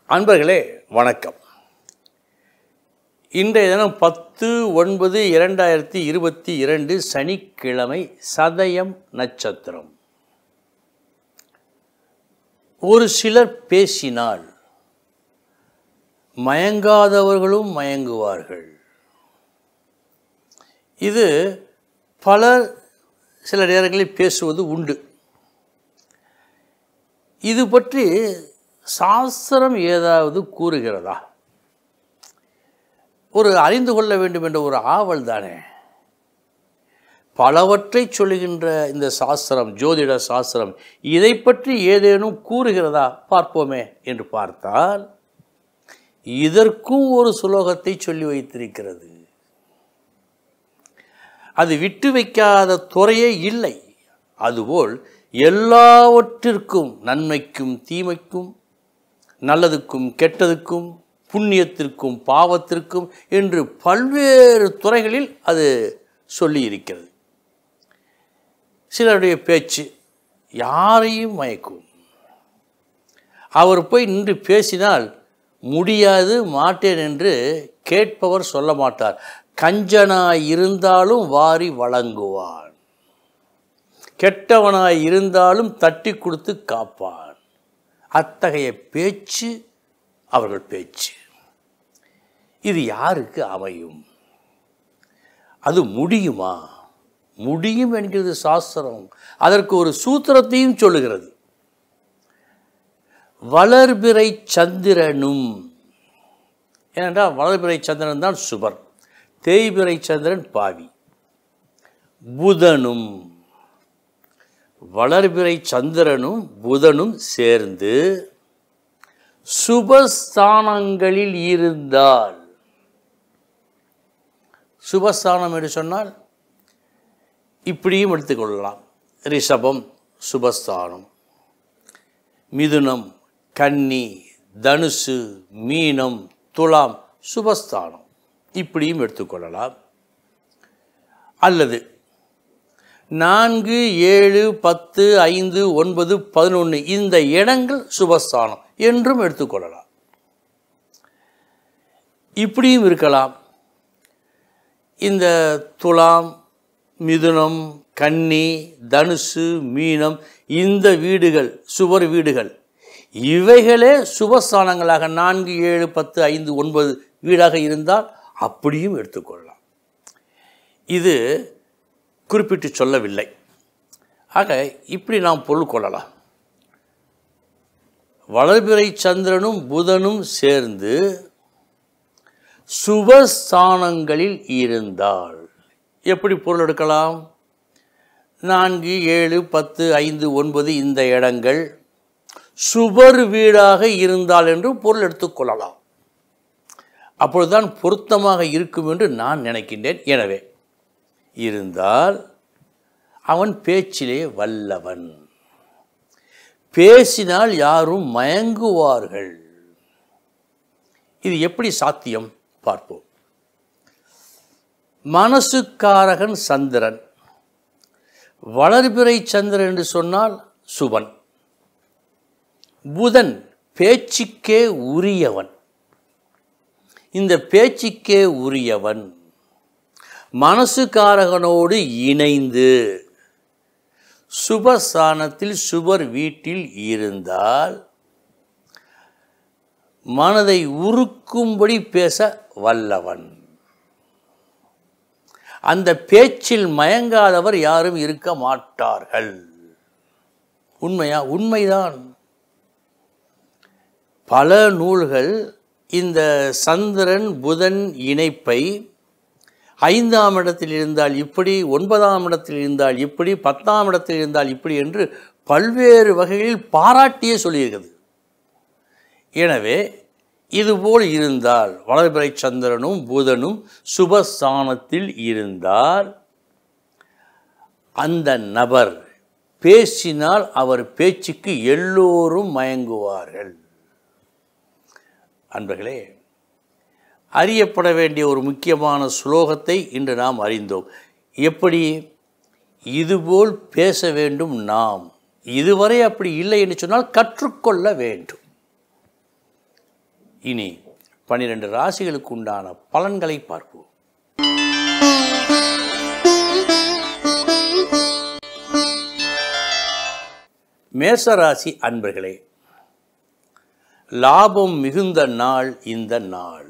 அன்பர்களே வணக்கம் இன்றைய தினம் பத்து ஒன்பது இரண்டாயிரத்தி இருபத்தி இரண்டு சனிக்கிழமை சதயம் நட்சத்திரம் ஒரு சிலர் பேசினால் மயங்காதவர்களும் மயங்குவார்கள் இது பலர் சில நேரங்களில் பேசுவது உண்டு இது பற்றி சாஸ்திரம் ஏதாவது கூறுகிறதா ஒரு அறிந்து கொள்ள வேண்டும் என்ற ஒரு ஆவல் தானே பலவற்றை சொல்லுகின்ற இந்த சாஸ்திரம் ஜோதிட சாஸ்திரம் இதை பற்றி ஏதேனும் கூறுகிறதா பார்ப்போமே என்று பார்த்தால் இதற்கும் ஒரு சுலோகத்தை சொல்லி வைத்திருக்கிறது அது விட்டு வைக்காத துறையே இல்லை அதுபோல் எல்லாவற்றிற்கும் நன்மைக்கும் தீமைக்கும் நல்லதுக்கும் கெட்டதுக்கும் புண்ணியத்திற்கும் பாவத்திற்கும் என்று பல்வேறு துறைகளில் அது சொல்லி இருக்கிறது சிலருடைய பேச்சு யாரையும் மயக்கும் அவர் போய் நின்று பேசினால் முடியாது மாட்டேன் என்று கேட்பவர் சொல்ல மாட்டார் கஞ்சனாய் இருந்தாலும் வாரி வழங்குவான் கெட்டவனாய் இருந்தாலும் தட்டி கொடுத்து காப்பான் அத்தகைய பேச்சு அவர்கள் பேச்சு இது யாருக்கு அமையும் அது முடியுமா முடியும் என்கிறது சாஸ்திரம் அதற்கு ஒரு சூத்திரத்தையும் சொல்லுகிறது வளர்பிறை சந்திரனும் ஏனென்றால் வளர்பிறை சந்திரன் தான் சுபர் தேய்பிறை சந்திரன் பாவி புதனும் வளர்பிறை சந்திரனும் புதனும் சேர்ந்து சுபஸ்தானங்களில் இருந்தால் சுபஸ்தானம் என்று சொன்னால் இப்படியும் எடுத்துக்கொள்ளலாம் ரிஷபம் சுபஸ்தானம் மிதுனம் கன்னி தனுசு மீனம் துலாம் சுபஸ்தானம் இப்படியும் எடுத்துக்கொள்ளலாம் அல்லது நான்கு ஏழு பத்து ஐந்து ஒன்பது பதினொன்று இந்த இடங்கள் சுபஸ்தானம் என்றும் எடுத்துக்கொள்ளலாம் இப்படியும் இருக்கலாம் இந்த துலாம் மிதுனம் கன்னி தனுசு மீனம் இந்த வீடுகள் சுவர் வீடுகள் இவைகளே சுபஸ்தானங்களாக நான்கு ஏழு பத்து ஐந்து ஒன்பது வீடாக இருந்தால் அப்படியும் எடுத்துக்கொள்ளலாம் இது குறிப்பிட்டு சொல்லவில்லை ஆக இப்படி நாம் பொருள் கொள்ளலாம் வளர்பிறை சந்திரனும் புதனும் சேர்ந்து சுபஸ்தானங்களில் இருந்தால் எப்படி பொருள் எடுக்கலாம் நான்கு ஏழு பத்து ஐந்து ஒன்பது இந்த இடங்கள் சுபர் வீடாக இருந்தால் என்று பொருள் எடுத்துக்கொள்ளலாம் அப்பொழுதுதான் பொருத்தமாக இருக்கும் என்று நான் நினைக்கின்றேன் எனவே இருந்தால் அவன் பேச்சிலே வல்லவன் பேசினால் யாரும் மயங்குவார்கள் இது எப்படி சாத்தியம் பார்ப்போம் மனசுக்காரகன் சந்திரன் வளர்பிறை சந்திரன் என்று சொன்னால் சுபன் புதன் பேச்சுக்கே உரியவன் இந்த பேச்சுக்கே உரியவன் மனசுக்காரகனோடு இணைந்து சுபஸ்தானத்தில் சுபர் வீட்டில் இருந்தால் மனதை உருக்கும்படி பேச வல்லவன் அந்த பேச்சில் மயங்காதவர் யாரும் இருக்க மாட்டார்கள் உண்மையா உண்மைதான் பல நூல்கள் இந்த சந்திரன் புதன் இணைப்பை ஐந்தாம் இடத்தில் இருந்தால் இப்படி ஒன்பதாம் இடத்தில் இருந்தால் இப்படி பத்தாம் இடத்தில் இருந்தால் இப்படி என்று பல்வேறு வகைகளில் பாராட்டியே சொல்லியிருக்கிறது எனவே இதுபோல் இருந்தால் வளர்பிறை சந்திரனும் புதனும் சுபஸ்தானத்தில் இருந்தால் அந்த நபர் பேசினால் அவர் பேச்சுக்கு எல்லோரும் மயங்குவார்கள் அன்பர்களே அறியப்பட வேண்டிய ஒரு முக்கியமான ஸ்லோகத்தை இன்று நாம் அறிந்தோம் எப்படி இதுபோல் பேச வேண்டும் நாம் இதுவரை அப்படி இல்லை என்று சொன்னால் கற்றுக்கொள்ள வேண்டும் இனி பன்னிரண்டு ராசிகளுக்கு உண்டான பலன்களை பார்ப்போம் மேசராசி அன்பர்களே லாபம் மிகுந்த நாள் இந்த நாள்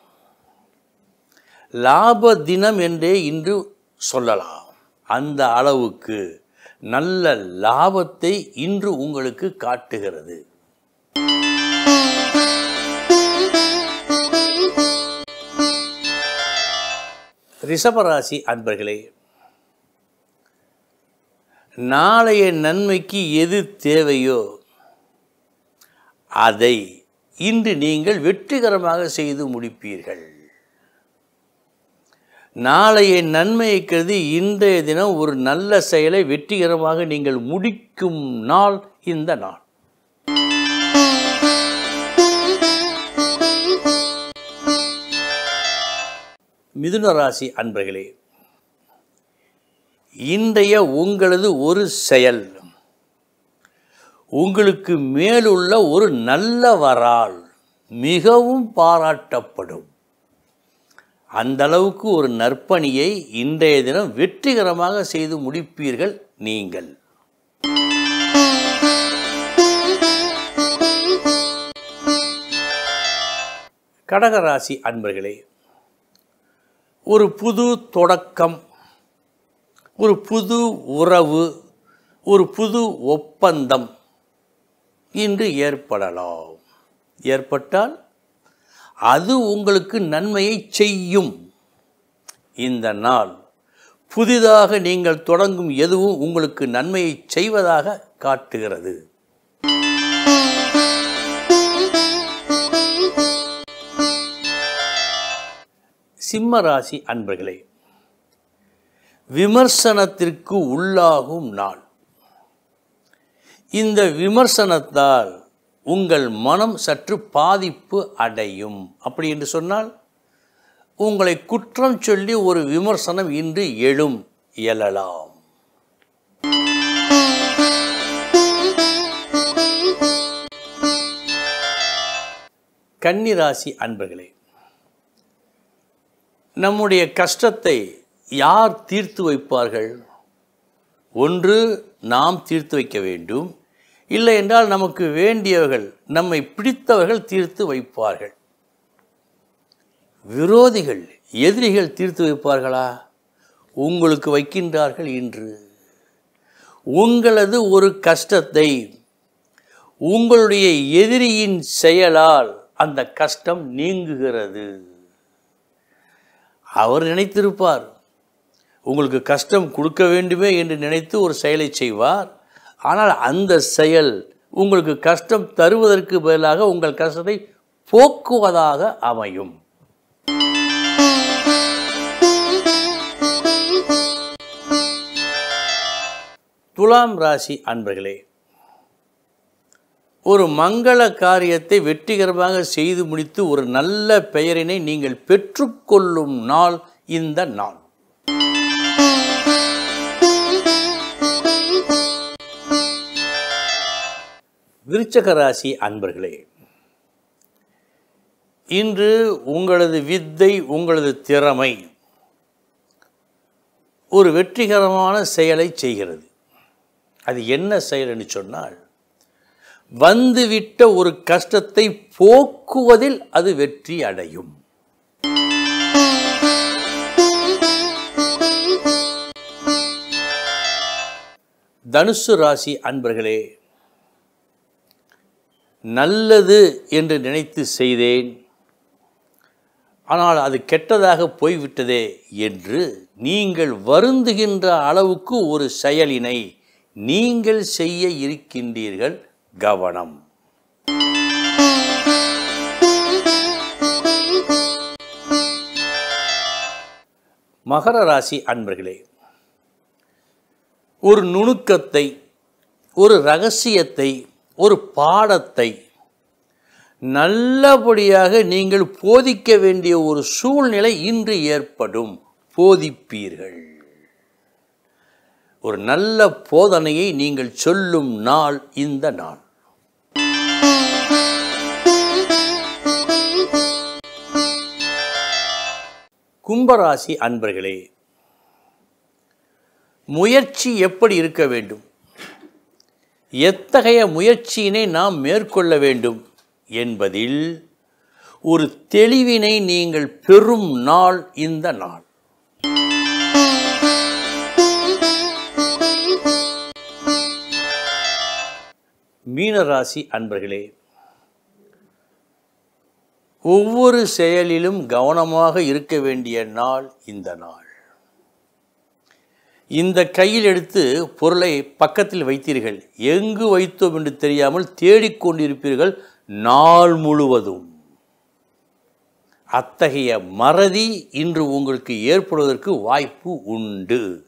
லாப தினம் என்றே இன்று சொல்லலாம் அந்த அளவுக்கு நல்ல லாபத்தை இன்று உங்களுக்கு காட்டுகிறது ரிஷபராசி அன்பர்களே நாளைய நன்மைக்கு எது தேவையோ அதை இன்று நீங்கள் வெற்றிகரமாக செய்து முடிப்பீர்கள் நாளைய நன்மையை கருதி இன்றைய தினம் ஒரு நல்ல செயலை வெற்றிகரமாக நீங்கள் முடிக்கும் நாள் இந்த நாள் மிதுன ராசி அன்பர்களே இன்றைய உங்களது ஒரு செயல் உங்களுக்கு மேலுள்ள ஒரு நல்லவரால் மிகவும் பாராட்டப்படும் அந்த அளவுக்கு ஒரு நற்பணியை இன்றைய தினம் வெற்றிகரமாக செய்து முடிப்பீர்கள் நீங்கள் கடகராசி அன்பர்களே ஒரு புது தொடக்கம் ஒரு புது உறவு ஒரு புது ஒப்பந்தம் இன்று ஏற்படலாம் ஏற்பட்டால் அது உங்களுக்கு நன்மையை செய்யும் இந்த நாள் புதிதாக நீங்கள் தொடங்கும் எதுவும் உங்களுக்கு நன்மையை செய்வதாக காட்டுகிறது சிம்ம ராசி அன்பர்களே விமர்சனத்திற்கு உள்ளாகும் நாள் இந்த விமர்சனத்தால் உங்கள் மனம் சற்று பாதிப்பு அடையும் அப்படி என்று சொன்னால் உங்களை குற்றம் சொல்லி ஒரு விமர்சனம் இன்று எழும் எழலாம் கன்னிராசி அன்பர்களே நம்முடைய கஷ்டத்தை யார் தீர்த்து வைப்பார்கள் ஒன்று நாம் தீர்த்து வைக்க வேண்டும் இல்லை என்றால் நமக்கு வேண்டியவர்கள் நம்மை பிடித்தவர்கள் தீர்த்து வைப்பார்கள் விரோதிகள் எதிரிகள் தீர்த்து வைப்பார்களா உங்களுக்கு வைக்கின்றார்கள் இன்று உங்களது ஒரு கஷ்டத்தை உங்களுடைய எதிரியின் செயலால் அந்த கஷ்டம் நீங்குகிறது அவர் நினைத்திருப்பார் உங்களுக்கு கஷ்டம் கொடுக்க வேண்டுமே என்று நினைத்து ஒரு செயலை செய்வார் ஆனால் அந்த செயல் உங்களுக்கு கஷ்டம் தருவதற்கு பதிலாக உங்கள் கஷ்டத்தை போக்குவதாக அமையும் துலாம் ராசி அன்பர்களே ஒரு மங்கள காரியத்தை வெற்றிகரமாக செய்து முடித்து ஒரு நல்ல பெயரினை நீங்கள் பெற்றுக்கொள்ளும் நாள் இந்த நாள் விருச்சக ராசி அன்பர்களே இன்று உங்களது வித்தை உங்களது திறமை ஒரு வெற்றிகரமான செயலை செய்கிறது அது என்ன செயல் என்று சொன்னால் வந்துவிட்ட ஒரு கஷ்டத்தை போக்குவதில் அது வெற்றி அடையும் தனுசு ராசி அன்பர்களே நல்லது என்று நினைத்து செய்தேன் ஆனால் அது கெட்டதாக போய்விட்டதே என்று நீங்கள் வருந்துகின்ற அளவுக்கு ஒரு செயலினை நீங்கள் செய்ய இருக்கின்றீர்கள் கவனம் மகர ராசி அன்பர்களே ஒரு நுணுக்கத்தை ஒரு ரகசியத்தை ஒரு பாடத்தை நல்லபடியாக நீங்கள் போதிக்க வேண்டிய ஒரு சூழ்நிலை இன்று ஏற்படும் போதிப்பீர்கள் ஒரு நல்ல போதனையை நீங்கள் சொல்லும் நாள் இந்த நாள் கும்பராசி அன்பர்களே முயற்சி எப்படி இருக்க வேண்டும் எத்தகைய முயற்சியினை நாம் மேற்கொள்ள வேண்டும் என்பதில் ஒரு தெளிவினை நீங்கள் பெறும் நாள் இந்த நாள் மீனராசி அன்பர்களே ஒவ்வொரு செயலிலும் கவனமாக இருக்க வேண்டிய நாள் இந்த நாள் இந்த கையில் எடுத்து பொருளை பக்கத்தில் வைத்தீர்கள் எங்கு வைத்தோம் என்று தெரியாமல் தேடிக்கொண்டிருப்பீர்கள் நாள் முழுவதும் அத்தகைய மறதி இன்று உங்களுக்கு ஏற்படுவதற்கு வாய்ப்பு உண்டு